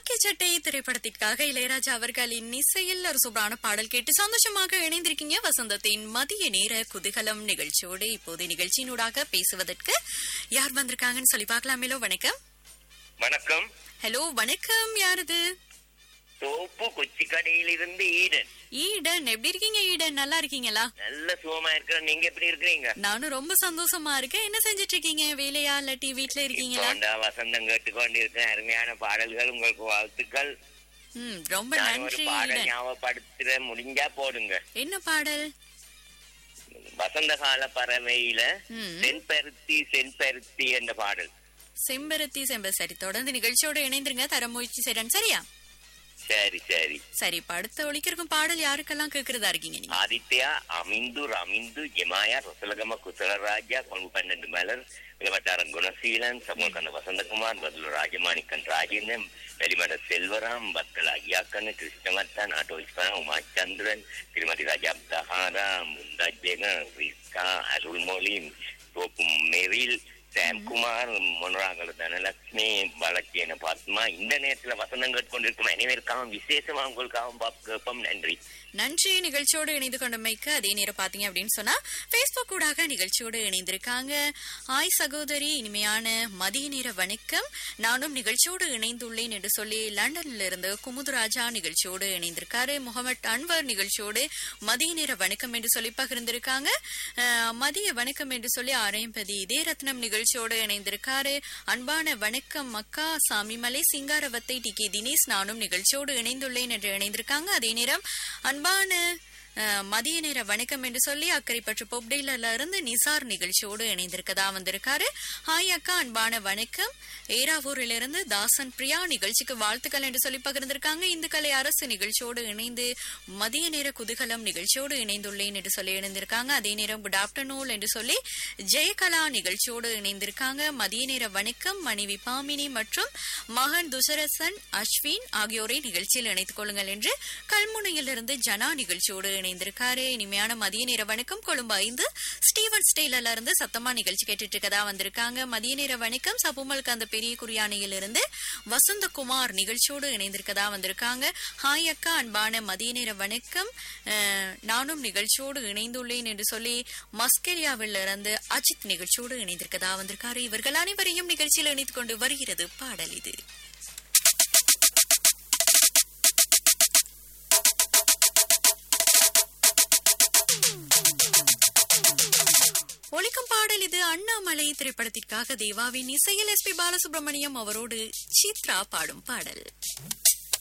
காக்கி சட்டை திரைப்படத்திற்காக இளையராஜா அவர்களின் இசையில் ஒரு சூப்பரான பாடல் கேட்டு சந்தோஷமாக இணைந்திருக்கீங்க வசந்தத்தின் மதிய நேர குதூகலம் நிகழ்ச்சியோடு இப்போது நிகழ்ச்சியினூடாக பேசுவதற்கு யார் வந்திருக்காங்கன்னு சொல்லி பார்க்கலாமேலோ வணக்கம் வணக்கம் ஹலோ வணக்கம் யாரது தோப்பு கொச்சி கடையிலிருந்து ஈடன் ஈடன் எப்படி இருக்கீங்க ஈடன் நல்லா இருக்கீங்களா நல்ல சுகமா இருக்கிற நீங்க எப்படி இருக்கிறீங்க நானும் ரொம்ப சந்தோஷமா இருக்கேன் என்ன செஞ்சிட்டு இருக்கீங்க வேலையா இல்லாட்டி வீட்ல இருக்கீங்களா இப்போண்டா வசந்தம் கேட்டுக்கொண்டு இருக்கேன் அருமையான பாடல்கள் உங்களுக்கு வாழ்த்துக்கள் ம் ரொம்ப நான் ஒரு நன்றி பாடல் ஈடன் ஞாபகப்படுத்துற முடிஞ்சா போடுங்க என்ன பாடல் வசந்த கால பறவையில ம். சென்பருத்தி சென்பருத்தி என்ற பாடல் செம்பருத்தி செம்பரு சரி தொடர்ந்து நிகழ்ச்சியோட இணைந்திருங்க தர முயற்சி செய்றேன் சரியா சரி சரி சரி இப்ப அடுத்த ஒழிக்கிறக்கும் பாடல் யாருக்கெல்லாம் கேக்குறதா இருக்கீங்க நீங்க ஆதித்யா அமிந்து ரமிந்து ஜெமாயா ரொசலகம குசலராஜா கொங்கு பன்னெண்டு மலர் இளவட்டாரன் குணசீலன் சமூகந்த வசந்தகுமார் பதில் ராஜமாணிக்கன் ராஜேந்திரன் வெளிமட செல்வராம் பத்தல் அகியாக்கன் கிருஷ்ணமத்தன் ஆட்டோ இஸ்லாம் உமாச்சந்திரன் திருமதி ராஜா தஹாரா முந்தாஜ் பேகம் ரிஸ்கா அருள்மொழி தோப்பும் மெரில் சாம்குமார் மொனராங்கல தனலட்சுமி வழக்கேன பத்மா இந்த நேரத்துல வசந்தம் கேட்டுக்கொண்டிருக்கும் அனைவருக்காகவும் விசேஷமா உங்களுக்காகவும் பாப் கேட்போம் நன்றி நன்றி நிகழ்ச்சியோடு இணைந்து கொண்டமைக்கு அதே நேரம் பாத்தீங்க அப்படின்னு சொன்னா பேஸ்புக் ஊடாக நிகழ்ச்சியோடு இணைந்திருக்காங்க ஹாய் சகோதரி இனிமையான மதிய நேர வணக்கம் நானும் நிகழ்ச்சியோடு இணைந்துள்ளேன் என்று சொல்லி லண்டன்ல இருந்து குமுதுராஜா நிகழ்ச்சியோடு இணைந்திருக்காரு முகமது அன்வர் நிகழ்ச்சியோடு மதிய நேர வணக்கம் என்று சொல்லி பகிர்ந்திருக்காங்க அஹ், மதிய வணக்கம் என்று சொல்லி ஆரையம்பதி இதே ரத்னம் நிகழ்ச்சியோடு இணைந்திருக்காரு அன்பான வணக்கம் மக்கா சாமிமலை சிங்காரவத்தை டி கே தினேஷ் நானும் நிகழ்ச்சியோடு இணைந்துள்ளேன் என்று இணைந்திருக்காங்க அதே நேரம் அன்பான அஹ், மதிய நேர வணக்கம் என்று சொல்லி அக்கறைப்பற்று பொப்டேல இருந்து நிசார் நிகழ்ச்சியோடு இணைந்திருக்கதா வந்திருக்காரு ஹாய் அக்கா அன்பான வணக்கம் ஏராவூரில் இருந்து தாசன் பிரியா நிகழ்ச்சிக்கு வாழ்த்துக்கள் என்று சொல்லி பகிர்ந்திருக்காங்க இந்து கலை அரசு நிகழ்ச்சியோடு இணைந்து மதிய நேர குதூகலம் நிகழ்ச்சியோடு இணைந்துள்ளேன் என்று சொல்லி இணைந்திருக்காங்க அதே நேரம் குட் ஆஃப்டர்நூன் என்று சொல்லி ஜெயகலா நிகழ்ச்சியோடு இணைந்திருக்காங்க மதிய நேர வணக்கம் மனைவி பாமினி மற்றும் மகன் துசரசன் அஸ்வின் ஆகியோரை நிகழ்ச்சியில் இணைத்துக் கொள்ளுங்கள் என்று கல்முனையிலிருந்து ஜனா நிகழ்ச்சியோடு இணைந்திருக்காரு இனிமையான மதிய நேர வணக்கம் கொழும்பு ஐந்து ஸ்டீவன் ஸ்டெயில இருந்து சத்தமா நிகழ்ச்சி கேட்டுட்டு இருக்கதா வந்திருக்காங்க மதிய நேர வணக்கம் சபுமல் கந்த பெரிய குரியானையிலிருந்து வசந்தகுமார் நிகழ்ச்சியோடு இணைந்திருக்கதா வந்திருக்காங்க ஹாய் அக்கா அன்பான மதிய நேர வணக்கம் அஹ், நானும் நிகழ்ச்சியோடு இணைந்துள்ளேன் என்று சொல்லி மஸ்கெலியாவில் இருந்து அஜித் நிகழ்ச்சியோடு இணைந்திருக்கதா வந்திருக்காரு இவர்கள் அனைவரையும் நிகழ்ச்சியில் இணைத்துக் கொண்டு வருகிறது பாடல் இது ஒலிக்கும் பாடல் இது அண்ணாமலை திரைப்படத்திற்காக தேவாவின் இசையில் எஸ் பி பாலசுப்ரமணியம் அவரோடு சித்ரா பாடும் பாடல்